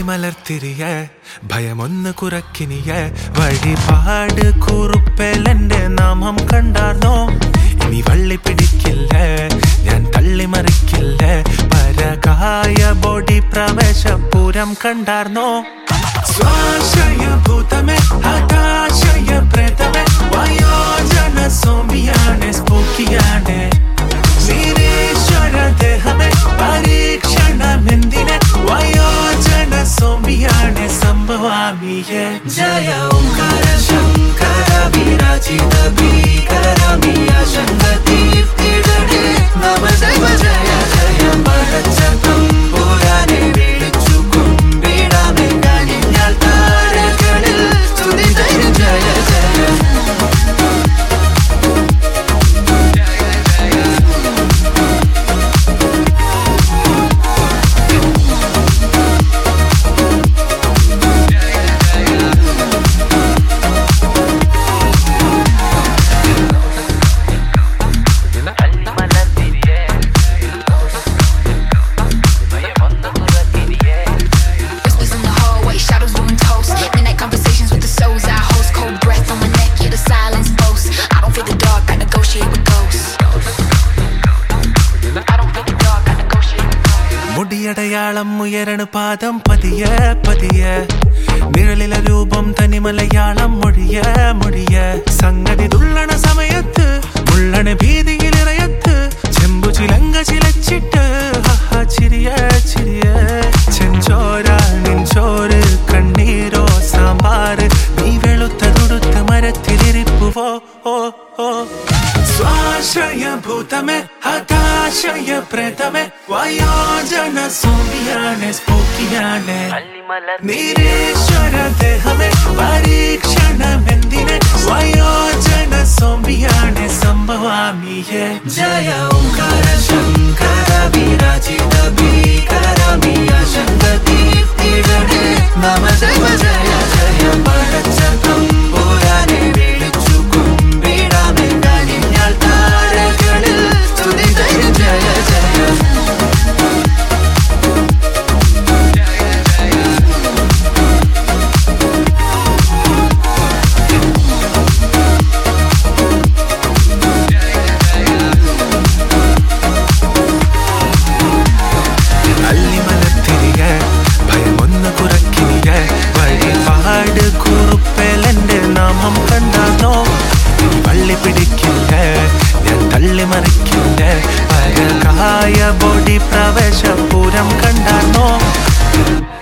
അള്ളിമലർത്തിരിയ ഭയമൊന്ന് കുറക്കിനിയ വഴിപാട് കുറുപ്പേലെന്റെ നാമം കണ്ടാർന്നോ ഇനി വള്ളി പിടിക്കില്ല ഞാൻ തള്ളിമറിക്കില്ല പരകായ ബോഡി പ്രവേശപൂരം കണ്ടാർന്നോ സ്വാശയഭൂതമേ ഹതാശയ പ്രേതമേ വയോജന സോമിയാണ് സ്പൂക്കിയാണ് നിരീശ്വര ദേഹമേ പരീക്ഷണമെന്തിനെ വയോജന സോമിയാണ് സംഭവാമിയെ ജയ ഓംകാര ശങ്കര വിരാജിത ഭീകരമിയ ശങ്ക തീർത്തിടണേ നമ ജയ ജയ ജയ പടച്ച തമ്പുരാനെ വിളിച്ചു കുമ്പിടാമേ കനിഞ്ഞാൽ താരകളിൽ സ്തുതി Jaya Jaya Jaya Whispers in the hallway, shadows doing toast. Midnight conversations with the souls I host. Cold breath on my neck, yeah, the silence boasts. I don't feel the dark, I negotiate with ghosts. I don't feel the dark, I negotiate with ghosts. മുടിയടയാളം ഉയരണ പാദം പതിയ പതിയ നിഴലില രൂപം തനി മലയാളം മൊഴിയ മൊഴിയ സംഗതി തുള്ളണ സമയത്ത് മുള്ളണ ഭീതിയിലിറയത്ത് ചെമ്പു ചിലങ്ക ചിലച്ചിട്ട് ഹഹ ചിരിയ ചിരിയ ചെഞ്ചോര നെഞ്ചോര് കണ്ണീരോ സാമ്പാറ് നീ വെളുത്ത തുടുത്ത മരത്തിലിരിപ്പുവോ ഓ ഓ സ്വാശയ ഭൂതമേ ഹതാശയ പ്രേതമേ വയോജന സോമിയാണ് സ്പൂക്കിയാണ് നിരീശ്വര ദേഹമേ പരീക്ഷണമെന്തിനെ വയോജന സോമിയാണ് സംഭവാമിയെ ജയ ഓംകാര ശങ്കര വിരാജിത ഭീകരമിയ ശങ്ക തീർത്തിടണേ നമ ജയ ജയ ജയ പടച്ച തമ്പുരാനെ വിളിച്ചു കുമ്പിടാമേ കനിഞ്ഞാൽ താരകളിൽ സ്തുതി ജയ ജയ ജയ അള്ളിമലത്തിരിക ഭയമൊന്ന് കുറക്കിനിക വഴിപാട് കുറുപ്പേലെന്റെ നാമം കണ്ടാന്നോ ഇനി വള്ളി പിടിക്കില്ല ഞാൻ തള്ളിമറിക്കില്ല പരകായ ബോഡി പ്രവേശപൂരം കണ്ടാന്നോ